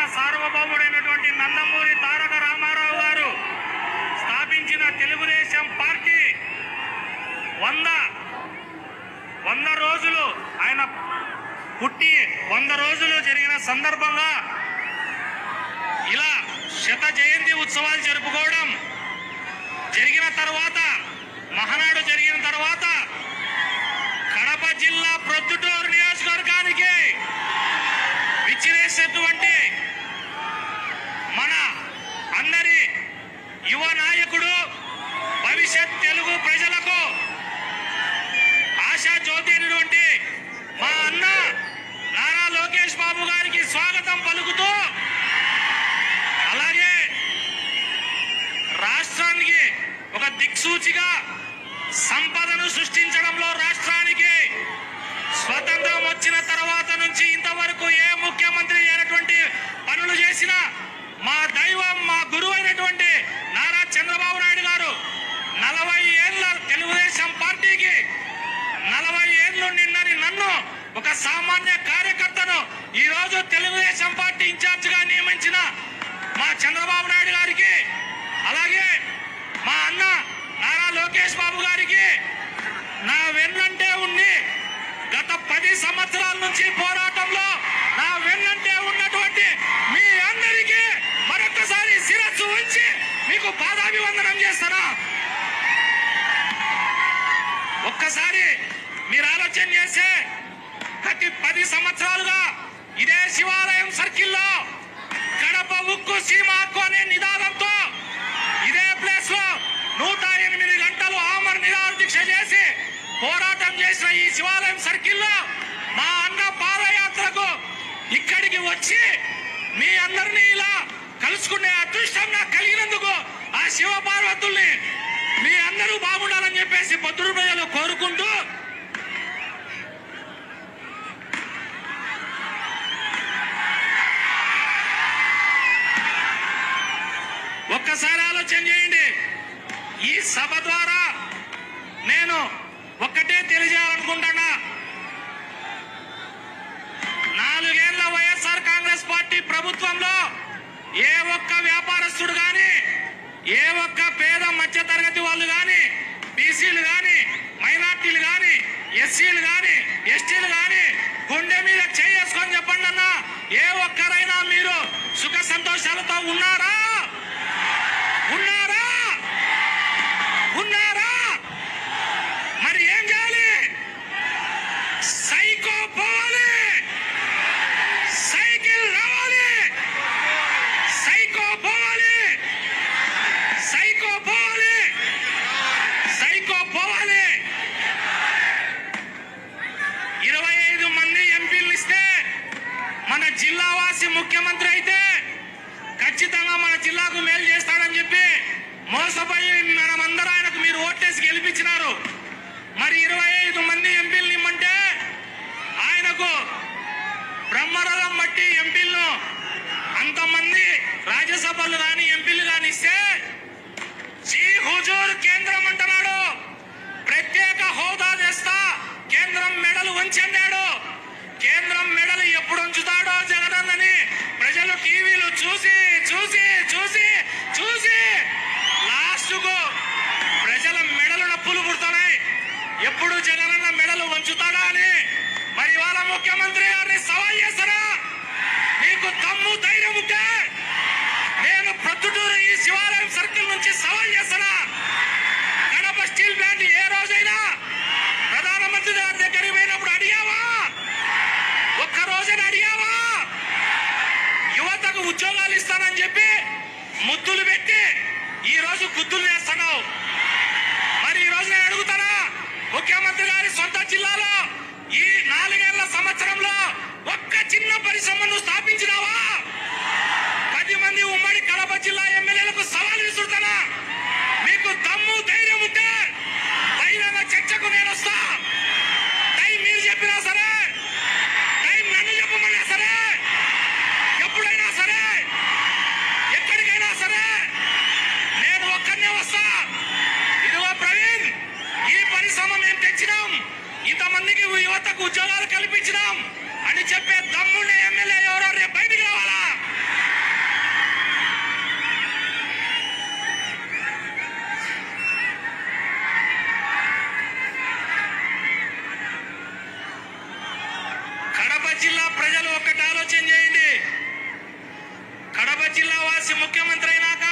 సార్వభౌముడైనటువంటి నందమూరి తారక రామారావు గారు స్థాపించిన తెలుగుదేశం పార్టీ వంద వంద రోజులు ఆయన పుట్టి వంద రోజులు జరిగిన సందర్భంగా ఇలా శత జయంతి ఉత్సవాలు జరుపుకోవడం జరిగిన తర్వాత మహానాడు జరిగిన తర్వాత కడప జిల్లా ప్రొద్దుటూరు నియోజకవర్గానికి విచ్చివేసేటువంటి మన అందరి యువ నాయకుడు భవిష్యత్ తెలుగు ప్రజలకు ఆశా జ్యోతి అయినటువంటి మా అన్న నారా లోకేష్ బాబు గారికి స్వాగతం పలుకుతూ అలాగే రాష్ట్రానికి ఒక దిక్సూచిగా సంపదను సృష్టించడంలో రాష్ట్రానికి స్వతంత్రం వచ్చిన తర్వాత నుంచి ఇంతవరకు ఏ ముఖ్యమంత్రి అయినటువంటి పనులు చేసిన మా దైవం మా గురువు అయినటువంటి నారా చంద్రబాబు నాయుడు గారు నలభై ఏళ్ళ తెలుగుదేశం పార్టీకి నలభై ఏళ్ళు నిన్నని నన్ను ఒక సామాన్య కార్యకర్తను ఈ రోజు తెలుగుదేశం పార్టీ ఇన్ఛార్జ్ గా నియమించిన మా చంద్రబాబు నాయుడు గారికి అలాగే మా అన్న నారా లోకేష్ బాబు గారికి నా వెన్నంటే ఉండి గత పది సంవత్సరాల నుంచి పోరాటంలో నా వెన్నంటే ఉన్నటువంటి మీ అందరికీ మరొకసారి శిరస్సు ఉంచి మీకు పాదాభివందనం చేస్తానా ఒక్కసారి మీరు ఆలోచన చేస్తే గత పది సంవత్సరాలుగా ఇదే శివాలయం సర్కిల్లో కడప ఉక్కు సీమ హక్కు అనే నిదానంతో ఇదే ప్లేస్ లో నూట ఎనిమిది గంటలు ఆమర నిరాహార దీక్ష చేసి పోరాటం చేసిన ఈ శివాలయం సర్కిల్లో మా అన్న పాదయాత్రకు ఇక్కడికి వచ్చి మీ అందరినీ ఇలా కలుసుకునే అదృష్టం నాకు కలిగినందుకు ఆ శివ పార్వతుల్ని మీ అందరూ బాగుండాలని చెప్పేసి పొద్దురు ప్రజలు కోరుకుంటూ ఒక్కసారి ఆలోచన చేయండి ఈ సభ ద్వారా నేను ఒక్కటే తెలియజేయాలనుకుంటున్నా నాలుగేళ్ల వైఎస్ఆర్ కాంగ్రెస్ పార్టీ ప్రభుత్వంలో ఏ ఒక్క వ్యాపారస్తుడు గాని ఏ ఒక్క పేద మధ్య తరగతి వాళ్ళు గాని బీసీలు గాని మైనార్టీలు గాని ఎస్సీలు గాని ఎస్టీలు గాని గుండె మీద చేసుకొని చెప్పండి అన్న ఏ ఒక్కరైనా మీరు సుఖ సంతోషాలతో ఉన్నారా ఉన్నారా ఉన్నారా మరి ఏం చేయాలి సైకో పోవాలి సైకిల్ రావాలి సైకో పోవాలి సైకో పోవాలి సైకో పోవాలి ఇరవై ఐదు మంది ఎంపీలు ఇస్తే మన జిల్లావాసి ముఖ్యమంత్రి అయితే ఖచ్చితంగా మన జిల్లాకు మేలు చేస్తాడని చెప్పి మోసపోయి మనమందరూ ఆయనకు మీరు ఓటేసి గెలిపించినారు మరి ఇరవై ఐదు మంది ఎంపీలు ఇమ్మంటే ఆయనకు బ్రహ్మరథం బట్టి ఎంపీలను అంతమంది రాజ్యసభలు కానీ ఎంపీలు కానీ ఇస్తే జీ హుజూర్ కేంద్రం అంటున్నాడు ప్రత్యేక హోదా తెస్తా కేంద్రం మెడలు వంచన్నాడు కేంద్రం మెడలు ఎప్పుడు ఉంచుతాడో జగనన్నని ప్రజలు టీవీలు చూసి చూసి చూసి చూసి లాస్ట్కు ప్రజల మెడలు నప్పులు పుడుతున్నాయి ఎప్పుడు జగనన్న మెడలు వంచుతాడా అని మరి వాళ్ళ ముఖ్యమంత్రి గారిని సవాల్ చేస్తారా నీకు దమ్ము ధైర్యం ఉంటే నేను ప్రొద్దుటూరు ఈ శివాలయం సర్కిల్ నుంచి సవాల్ చేస్తున్నా కడప స్టీల్ ప్లాంట్ ఏ రోజైనా ప్రధానమంత్రి గారి దగ్గరికి పోయినప్పుడు అడిగావా ఒక్క రోజైనా అడిగావా యువతకు ఉద్యోగాలు ఇస్తానని చెప్పి ముద్దులు పెట్టి ఈ రోజు గుద్దులు వేస్తున్నావు మరి ఈ రోజు నేను అడుగుతానా ముఖ్యమంత్రి గారి సొంత జిల్లాలో ఈ నాలుగేళ్ల సంవత్సరంలో ఒక్క చిన్న పరిశ్రమను స్థాపించినావా పది మంది ఉమ్మడి కడప జిల్లా ఎమ్మెల్యేలకు సవాల్ విసురుతానా మీకు దమ్ము ధైర్యం ఉంటే బహిరంగ చర్చకు నేను వస్తా టైం మీరు చెప్పినా సరే టైం నన్ను చెప్పమన్నా సరే ఎప్పుడైనా సరే ఎక్కడికైనా సరే నేను ఒక్కనే వస్తా ఇదిగో ప్రవీణ్ ఈ పరిశ్రమ మేము తెచ్చినాం ఇంతమందికి యువతకు ఉద్యోగాలు కల్పించినాం అని చెప్పే దమ్ముండే ఎమ్మెల్యే ఎవరో రేపు బయటికి రావాలా జిల్లావాసి ముఖ్యమంత్రి అయినాక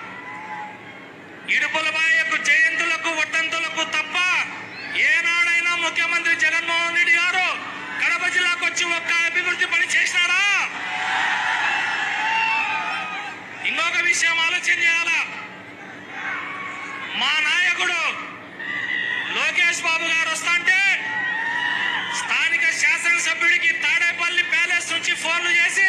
ఇడుపులబాయకు జయంతులకు వడ్డంతులకు తప్ప ఏనాడైనా ముఖ్యమంత్రి జగన్మోహన్ రెడ్డి గారు కడప జిల్లాకు వచ్చి ఒక్క అభివృద్ధి పని చేసినాడా ఇంకొక విషయం ఆలోచన చేయాలా మా నాయకుడు లోకేష్ బాబు గారు వస్తాంటే స్థానిక శాసనసభ్యుడికి తాడేపల్లి ప్యాలెస్ నుంచి ఫోన్లు చేసి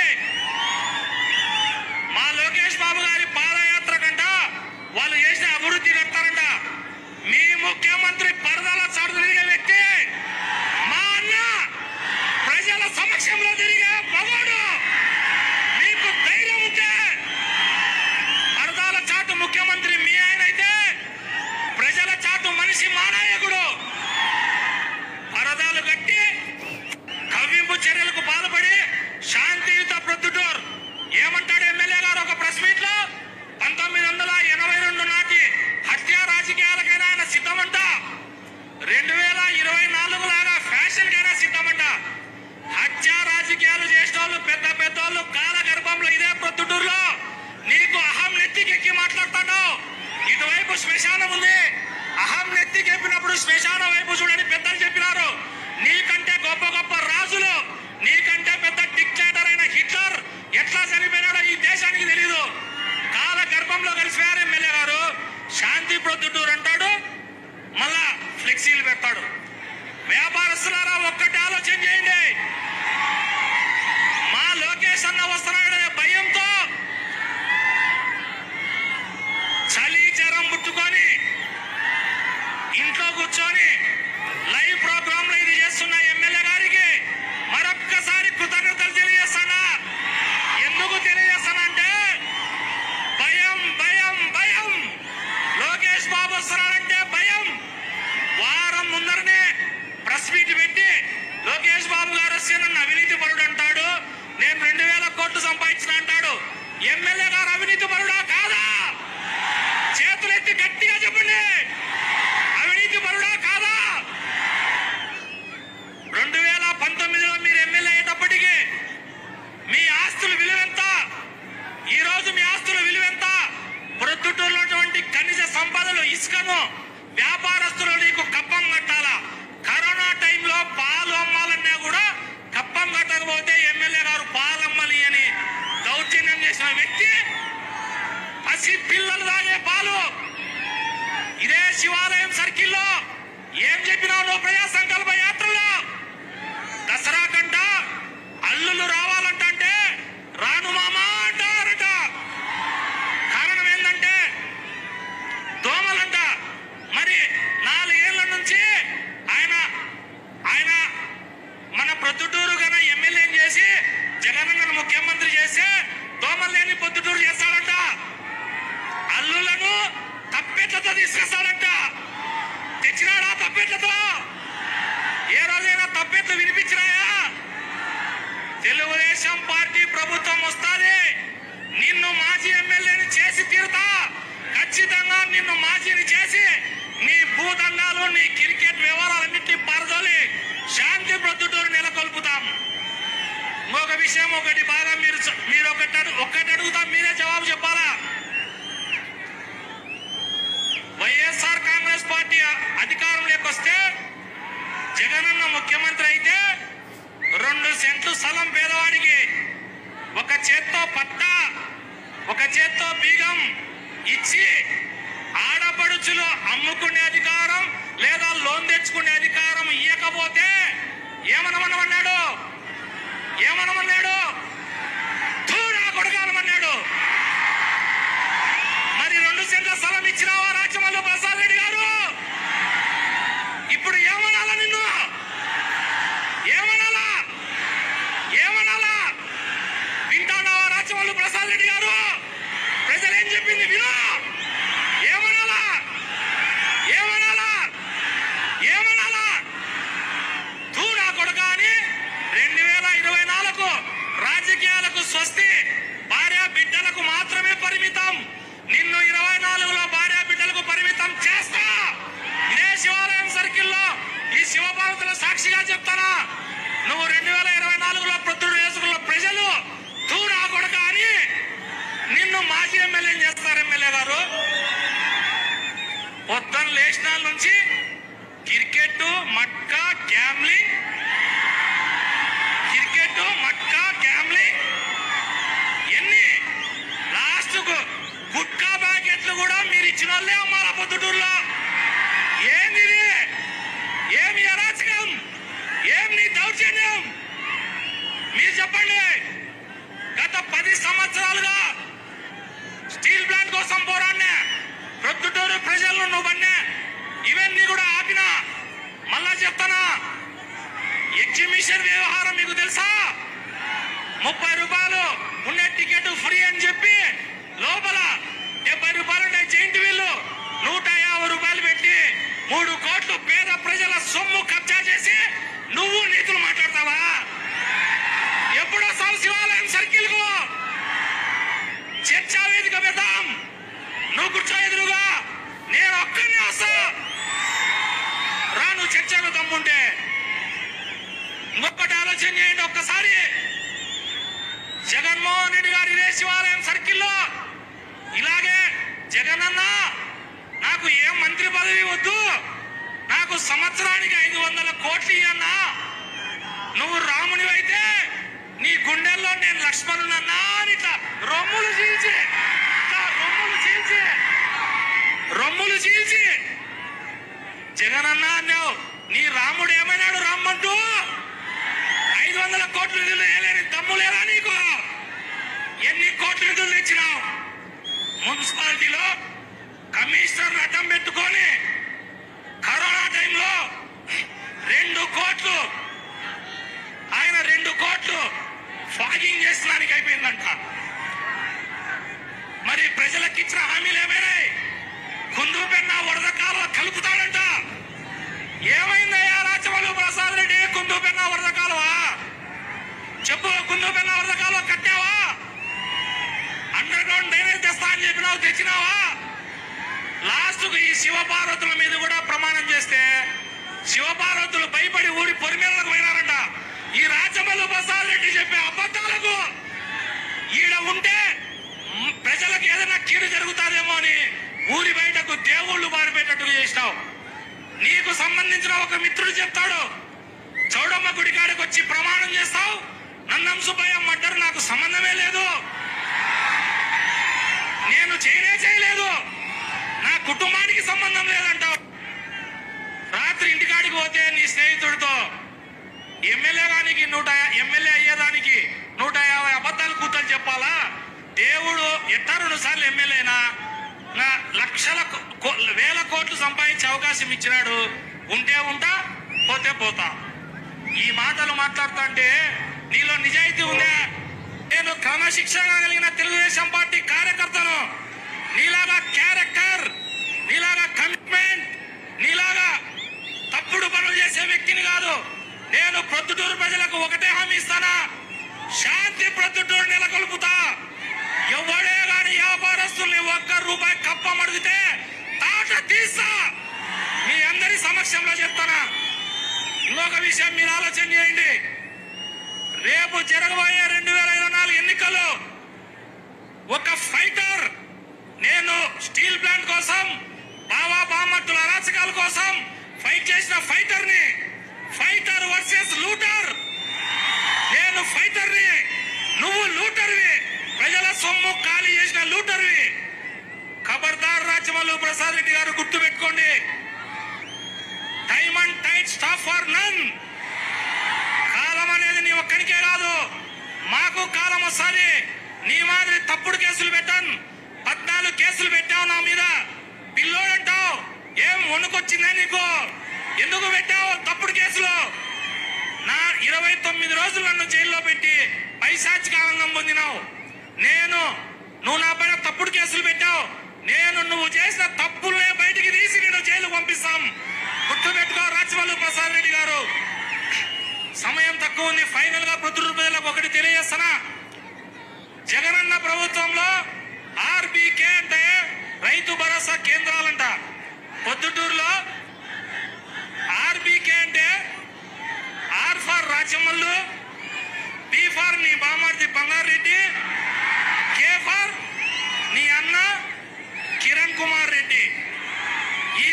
మా లోకేష్ బాబు గారి పాదయాత్ర కంట వాళ్ళు చేసిన అభివృద్ధి కడతారంట మీ ముఖ్యమంత్రి పరదాల చాటు తిరిగే వ్యక్తి మా అన్న ప్రజల సమక్షంలో తిరిగే మగోడు మీకు ధైర్యం ఉంటే పరదాల చాటు ముఖ్యమంత్రి మీ ఆయన అయితే ప్రజల చాటు మనిషి మా నాయకుడు పరదాలు కట్టి కవ్వింపు చర్యలకు పాల్పడి శాంతియుత ప్రొద్దుటూర్ ఏమంటాడు ఎమ్మెల్యే గారు ఒక ప్రెస్ మీట్ లో పంతొమ్మిది వందల ఎనభై రెండు నాటి హత్యా రాజకీయాలకైనా ఆయన సిద్ధమంట రెండు వేల ఇరవై నాలుగు లాగా ఫ్యాషన్ కైనా సిద్ధమంట హత్యా రాజకీయాలు చేసిన వాళ్ళు పెద్ద పెద్ద వాళ్ళు కాల గర్భంలో ఇదే ప్రొద్దుటూరులో నీకు అహం నెత్తికెక్కి మాట్లాడుతున్నావు ఇటువైపు శ్మశానం ఉంది అహం నెత్తికెక్కినప్పుడు శ్మశానం వైపు చూడని పెద్దలు చెప్పినారు నీకంటే గొప్ప గొప్ప రాజులు నీకంటే పెద్ద డిక్టేటర్ అయిన హిట్లర్ ఎట్లా చనిపోయినాడో ఈ దేశానికి తెలీదు కాల గర్భంలో కలిసిపోయారు ఎమ్మెల్యే గారు శాంతి ప్రొద్దుటూరు అంటాడు మళ్ళా ఫ్లెక్సీలు పెడతాడు వ్యాపారస్తులారా ఒక్కటి ఆలోచన చేయండి మా లోకేష్ అన్న వస్తున్నాడనే భయంతో చలి జ్వరం పుట్టుకొని ఇంట్లో కూర్చొని లైవ్ ప్రోగ్రామ్ లో ఇది చేస్తున్న ఎమ్మెల్యే గారికి మరొక్కసారి కృతజ్ఞతలు తెలియజేస్తానా ఎందుకు తెలియజేస్తానంటే భయం భయం భయం లోకేష్ బాబు వస్తున్నాడంటే భయం వారం ముందరనే ప్రెస్ మీట్ పెట్టి లోకేష్ బాబు గారు వస్తే నన్ను అవినీతి పరుడు అంటాడు నేను రెండు వేల కోట్లు సంపాదించిన అంటాడు ఎమ్మెల్యే గారు అవినీతి పరుడా కాదా చేతులెత్తి గట్టిగా చెప్పండి అవినీతి పరుడా కాదా రెండు వేల పంతొమ్మిదిలో మీరు ఎమ్మెల్యే అయ్యేటప్పటికీ మీ ఆస్తుల విలువ ఎంత ఈ రోజు మీ ఆస్తుల విలువ ఎంత ప్రొద్దుటూరులో ఉన్నటువంటి ఖనిజ సంపదలు ఇసుకను వ్యాపారస్తులు నీకు కప్పం కట్టాలా కరోనా టైంలో పాలు అమ్మాలన్నా కూడా కప్పం కట్టకపోతే ఎమ్మెల్యే గారు పాలు అమ్మాలి అని దౌర్జన్యం చేసిన వ్యక్తి పసి పిల్లలు తాగే పాలు ఇదే శివాలయం సర్కిల్లో ఏం చెప్పినావు నువ్వు ప్రజా సంకల్ప యాత్రలో దసరా కంట అల్లులు రావాలంటే రాను మామా అంటారట కారణం ఏంటంటే దోమలంట మరి నాలుగేళ్ల నుంచి ఆయన ఆయన మన ప్రొద్దుటూరు గన ఎమ్మెల్యే చేసి జగనన్నను ముఖ్యమంత్రి చేసి దోమలు లేని పొద్దుటూరు చేస్తాడంట అల్లులను తప్పెట్లతో తీసుకొస్తాడంట తెచ్చినాడా తప్పెట్లతో ఏ రోజైనా తప్పెట్లు వినిపించినాయా తెలుగుదేశం పార్టీ ప్రభుత్వం వస్తాది నిన్ను మాజీ ఎమ్మెల్యేని చేసి తీరుతా ఖచ్చితంగా నిన్ను మాజీని చేసి నీ భూదండాలు నీ క్రికెట్ వివరాలన్నింటినీ పరదోలి శాంతి ప్రొద్దుటూరు నెలకొల్పుతాం ఇంకొక విషయం ఒకటి బాగా మీరు చ- మీరు ఒకటి అడు- ఒక్కటి అడుగుతా మీరే జవాబు చెప్పాలా వైఎస్ఆర్ కాంగ్రెస్ పార్టీ అ- అధికారంలోకి వస్తే జగనన్న ముఖ్యమంత్రి అయితే రెండు సెంట్లు స్థలం పేదవాడికి ఒక చేత్తో పట్టా ఒక చేత్తో బీగం ఇచ్చి ఆడపడుచులు అమ్ముకునే అధికారం లేదా లోన్ తెచ్చుకునే అధికారం ఇవ్వకపోతే ఏమనమన్నాడు ఏమనమన్నాడు తూడా కొడగాలమన్నాడు మరి రెండు సెంట్ల స్థలం ఇచ్చినావా రాజమల్లు ప్రసాద్ రెడ్డి గారు ఇప్పుడు ఏమనాలా నిన్ను ఏమనాలా ఏమనాలా వింటానావా రాజమల్లు ప్రసాద్ రెడ్డి గారు ప్రజలు ఏం చెప్పింది విను ఏమనాలా ఏమనాలా ఏమనాలా తూ నా కొడుక అని రెండు వేల ఇరవై నాలుగు రాజకీయాలకు స్వస్తి భార్య బిడ్డలకు మాత్రమే పరిమితం నిన్ను ఇరవై నాలుగులో భార్య బిడ్డలకు పరిమితం చేస్తా ఇదే శివాలయం సర్కిల్లో ఈ శివపార్వతుల సాక్షిగా చెప్తానా నువ్వు రెండు వేల ఇరవై నాలుగులో ప్రొద్దుడు వేసుకున్న ప్రజలు తూ నా కొడుక అని నిన్ను మా పొద్దున్న లేచిన నుంచి క్రికెట్ మట్కా గ్యామ్లింగ్ క్రికెట్ మట్కా గ్యామ్లింగ్ ఎన్ని లాస్ట్ గుట్కా ప్యాకెట్లు కూడా మీరు ఇచ్చిన వాళ్ళే అమ్మాల పొద్దుటూరులో ఏంది ఇది? ఏమి అరాచకం ఏం నీ దౌర్జన్యం మీరు చెప్పండి గత పది సంవత్సరాలుగా స్టీల్ ప్లాంట్ కోసం పోరాడినా ప్రొద్దుటూరు ప్రజలను నువ్వు అన్నా ఇవన్నీ కూడా ఆపినా మళ్ళా చెప్తానా ఎగ్జిబిషన్ వ్యవహారం మీకు తెలుసా ముప్పై రూపాయలు ఉండే టికెట్ ఫ్రీ అని చెప్పి లోపల డెబ్బై రూపాయలు ఉండే జైంట్ వీళ్ళు నూట యాభై రూపాయలు పెట్టి మూడు కోట్లు పేద ప్రజల సొమ్ము కబ్జా చేసి నువ్వు నీతులు మాట్లాడతావా ఎప్పుడో సావు శివాలయం సర్కిల్ కు చర్చా వేదిక పెడతాం నువ్వు కూర్చో ఎదురుగా నేను ఒక్కనే వస్తా రా నువ్వు చర్చకు దమ్ముంటే ఇంకొకటి ఆలోచన చేయండి ఒక్కసారి జగన్మోహన్ రెడ్డి గారి ఇదే శివాలయం సర్కిల్లో ఇలాగే జగనన్న నాకు ఏ మంత్రి పదవి వద్దు నాకు సంవత్సరానికి ఐదు వందల కోట్లు ఇయ్యన్నా నువ్వు రామునివైతే నీ గుండెల్లో నేను లక్ష్మణునన్నా అని ఇట్లా రొమ్ములు చీల్చి ఇట్లా రొమ్ములు చీల్చి రొమ్ములు చీల్చి జగనన్న అన్నావు నీ రాముడు ఏమైనాడు రమ్మంటూ ఐదు వందల కోట్ల నిధులు వేయలేని దమ్ము లేదా నీకు ఎన్ని కోట్ల నిధులు తెచ్చినావు మున్సిపాలిటీలో కమిషనర్ అడ్డం పెట్టుకొని కరోనా టైంలో రెండు కోట్లు ఆయన రెండు కోట్లు ఫాగింగ్ చేసడానికి అయిపోయిందంట మరి ప్రజలకు ఇచ్చిన హామీలు ఏమైనాయి కుందు పెన్న వరద కాలువ కలుపుతాడంట ఏమైందయ్యా రాజమౌళి ప్రసాద్ రెడ్డి కుందు పెన్న వరద కాలువ చెప్పు కుందు పెన్న వరద కాలువ కట్టావా అండర్ గ్రౌండ్ డ్రైనేజ్ తెస్తా అని చెప్పినావు తెచ్చినావా లాస్ట్ కు ఈ శివపార్వతుల మీద కూడా ప్రమాణం చేస్తే శివపార్వతులు భయపడి ఊరి పొరిమేలకు పోయినారంట ఈ రాజమల్లు ప్రసాద్ రెడ్డి చెప్పే అబద్ధాలకు ఈడ ఉంటే మ్, ప్రజలకు ఏదైనా కీడు జరుగుతాదేమో అని ఊరి బయటకు దేవుళ్ళు పారిపోయేటట్టుగా చేసినావు నీకు సంబంధించిన ఒక మిత్రుడు చెప్తాడు చౌడమ్మ గుడి కాడికి వచ్చి ప్రమాణం చేస్తావు నన్నం సుబ్బయ్య మర్డర్ నాకు సంబంధమే లేదు నేను చేయనే చేయలేదు నా కుటుంబానికి సంబంధం లేదంటావు రాత్రి ఇంటికాడికి పోతే నీ స్నేహితుడితో ఎమ్మెల్యే గానికి నూట యా- ఎమ్మెల్యే అయ్యేదానికి నూట యాభై అబద్ధాలు కూతలు చెప్పాలా దేవుడు ఎట్టా రెండు సార్లు ఎమ్మెల్యేనా నా లక్షల కో- కో- వేల కోట్లు సంపాదించే అవకాశం ఇచ్చినాడు ఉంటే ఉంటా పోతే పోతా ఈ మాటలు మాట్లాడుతా అంటే నీలో నిజాయితీ ఉందా నేను క్రమశిక్షణ కలిగిన తెలుగుదేశం పార్టీ కార్యకర్తను నీలాగా క్యారెక్టర్ నీలాగా కమిట్మెంట్ నీలాగా తప్పుడు పనులు చేసే వ్యక్తిని కాదు నేను ప్రొద్దుటూరు ప్రజలకు ఒకటే హామీ ఇస్తానా శాంతి ప్రొద్దుటూరు నెలకొల్పుతా ఎవడే గాని వ్యాపారస్తుల్ని ఒక్క రూపాయి కప్పమడిగితే తాట తీస్తా మీ అందరి సమక్షంలో చెప్తానా ఇంకొక విషయం మీరు ఆలోచన చేయండి రేపు జరగబోయే రెండు వేల ఇరవై నాలుగు ఎన్నికల్లో ఒక ఫైటర్ నేను స్టీల్ ప్లాంట్ కోసం బావా బామర్తుల అరాచకాల కోసం ఫైట్ చేసిన ఫైటర్ ని ఫైటర్ వర్సెస్ లూటర్ నేను ఫైటర్ ని నువ్వు లూటర్వి ప్రజల సొమ్ము ఖాళీ చేసిన లూటర్వి ఖబర్దార్ రాజమల్లు ప్రసాద్ రెడ్డి గారు గుర్తు పెట్టుకోండి time and tide stop for none కాలం అనేది నీ ఒక్కడికే కాదు మాకు కాలం వస్తుంది నీ మాదిరి తప్పుడు కేసులు పెట్టాను పద్నాలుగు కేసులు పెట్టావు నా మీద పిల్లోడంటావు ఏం వణుకొచ్చిందే నీకు ఎందుకు పెట్టావు తప్పుడు కేసులు నా ఇరవై తొమ్మిది రోజులు నన్ను జైల్లో పెట్టి పైశాచిక ఆనందం పొందినావు నేను నువ్వు నా పైన తప్పుడు కేసులు పెట్టావు నేను నువ్వు చేసిన తప్పుల్నే బయటికి తీసి నేను జైలు పంపిస్తాం గుర్తుపెట్టుకో రాజమల్లు ప్రసాద్ రెడ్డి గారు సమయం తక్కువ ఉంది ఫైనల్ గా ప్రొద్దుటూరు ప్రజలకు ఒకటి తెలియజేస్తున్నా జగనన్న ప్రభుత్వంలో ఆర్బీకే అంటే రైతు భరోసా కేంద్రాలంట పొద్దుటూరులో ఆర్బీకే అంటే R for Rajamallu B for నీ బామార్ది బంగారెడ్డి కే ఫర్ నీ అన్న కిరణ్ కుమార్ రెడ్డి ఈ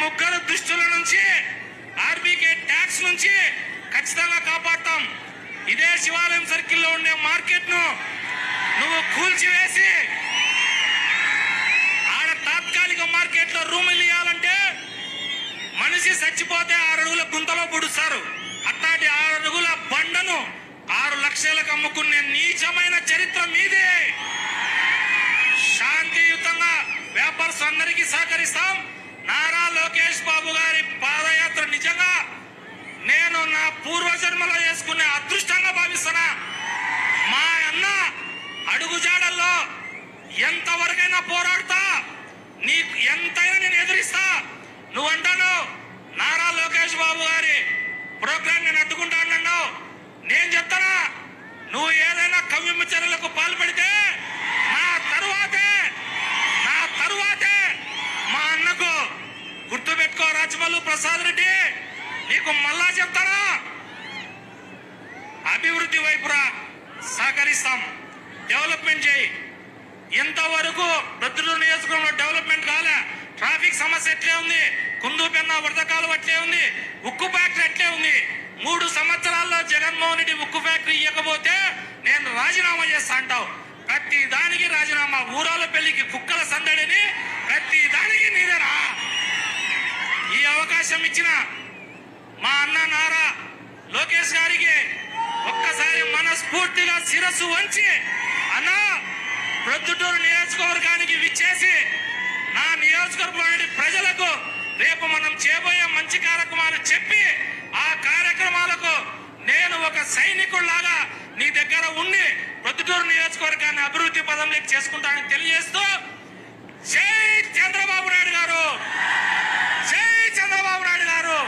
ముగ్గురు దుష్టుల నుంచి ఆర్బీకే ట్యాక్స్ నుంచి ఖచ్చితంగా కాపాడతాం ఇదే శివాలయం సర్కిల్లో ఉండే మార్కెట్ ను నువ్వు కూల్చివేసి ఆడ తాత్కాలిక మార్కెట్ లో రూములు ఇవ్వాలంటే మనిషి చచ్చిపోతే ఆరు అడుగుల గుంతలో పుడుస్తారు అట్లాంటి ఆరు అడుగుల బండను ఆరు లక్షలకు అమ్ముకునే నీచమైన చరిత్ర మీదే శాంతియుతంగా వ్యాపారస్తు అందరికీ సహకరిస్తాం నారా లోకేష్ బాబు గారి పాదయాత్ర నిజంగా నేను నా పూర్వజన్మలో చేసుకునే అదృష్టంగా భావిస్తున్నా మా అన్న అడుగుజాడల్లో ఎంతవరకైనా పోరాడుతా నీకు ఎంతైనా నేను ఎదిరిస్తా నువ్వు అంటాను నారా లోకేష్ బాబు గారి ప్రోగ్రామ్ నేను అడ్డుకుంటా అన్నావు నేను చెప్తానా నువ్వు ఏదైనా కవ్యమ చర్యలకు పాల్పడితే నా తరువాతే నా తరువాతే మా అన్నకు గుర్తు పెట్టుకో రాజమల్లు ప్రసాద్ రెడ్డి నీకు మళ్ళా చెప్తానా అభివృద్ధి వైపురా సహకరిస్తాం డెవలప్మెంట్ చేయి ఇంతవరకు ప్రొద్దుటూరు నియోజకవర్గంలో డెవలప్మెంట్ కాలే ట్రాఫిక్ సమస్య ఎట్లే ఉంది కుందు పెన్న వరదకాలు అట్లే ఉంది ఉక్కు ఫ్యాక్టరీ అట్లే ఉంది మూడు సంవత్సరాల్లో జగన్మోహన్ రెడ్డి ఉక్కు ఫ్యాక్టరీ ఇవ్వకపోతే నేను రాజీనామా చేస్తా అంటావు ప్రతి దానికి రాజీనామా ఊరాల పెళ్లికి కుక్కల సందడిని ప్రతి దానికి నీదేనా ఈ అవకాశం ఇచ్చిన మా అన్న నారా లోకేష్ గారికి ఒక్కసారి మనస్ఫూర్తిగా శిరస్సు వంచి అన్న ప్రొద్దుటూరు నియోజకవర్గానికి విచ్చేసి నా నియోజకవర్గంలోని ప్రజలకు రేపు మనం చేయబోయే మంచి కార్యక్రమాలు చెప్పి ఆ కార్యక్రమాలకు నేను ఒక సైనికుల్లాగా నీ దగ్గర ఉండి ప్రొద్దుటూరు నియోజకవర్గాన్ని అభివృద్ధి పదంలోకి చేసుకుంటానని తెలియజేస్తూ జై చంద్రబాబు నాయుడు గారు జై చంద్రబాబు నాయుడు గారు